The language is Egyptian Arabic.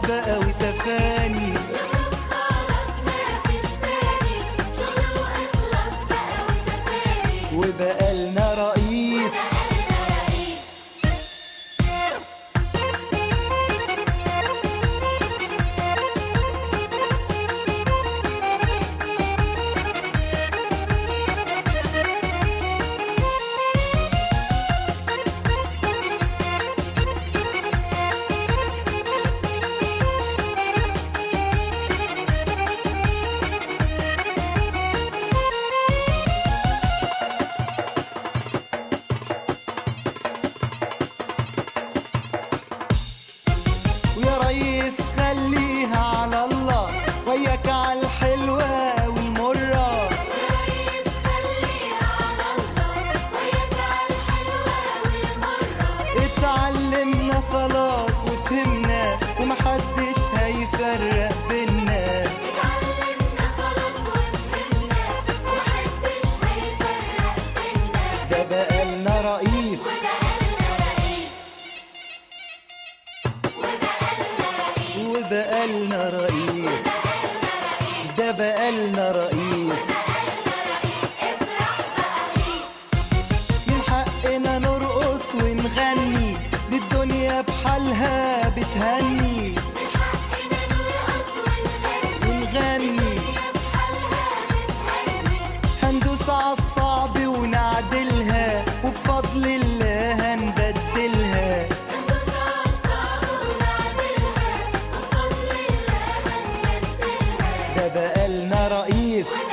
بقى وتفاني خلاص مفيش تاني شغل واخلص بقى وتفاني وبقى لنا رئيس بقالنا رئيس ويا ريس خليها على الله وياك على الحلوة والمرة رئيس خليها على الله وياك على الحلوة والمرة اتعلمنا خلاص وفهمنا ومحدش هيفرق بينا اتعلمنا خلاص وفهمنا ومحدش هيفرق بينا ده بقى لنا رئيس وبقالنا رئيس وبقالنا رئيس وبقى لنا رئيس ده بقى لنا رئيس افرح بقى فيه من حقنا نرقص ونغني دي الدنيا بحالها بتهني من حقنا نرقص ونغني ونغني بحالها بتهني هندوس عالصعب ونعدلها وبفضل الله هنبدلها هندوس على الصعب ونعدلها وبفضل الله هنبدلها ده بقى لنا رئيس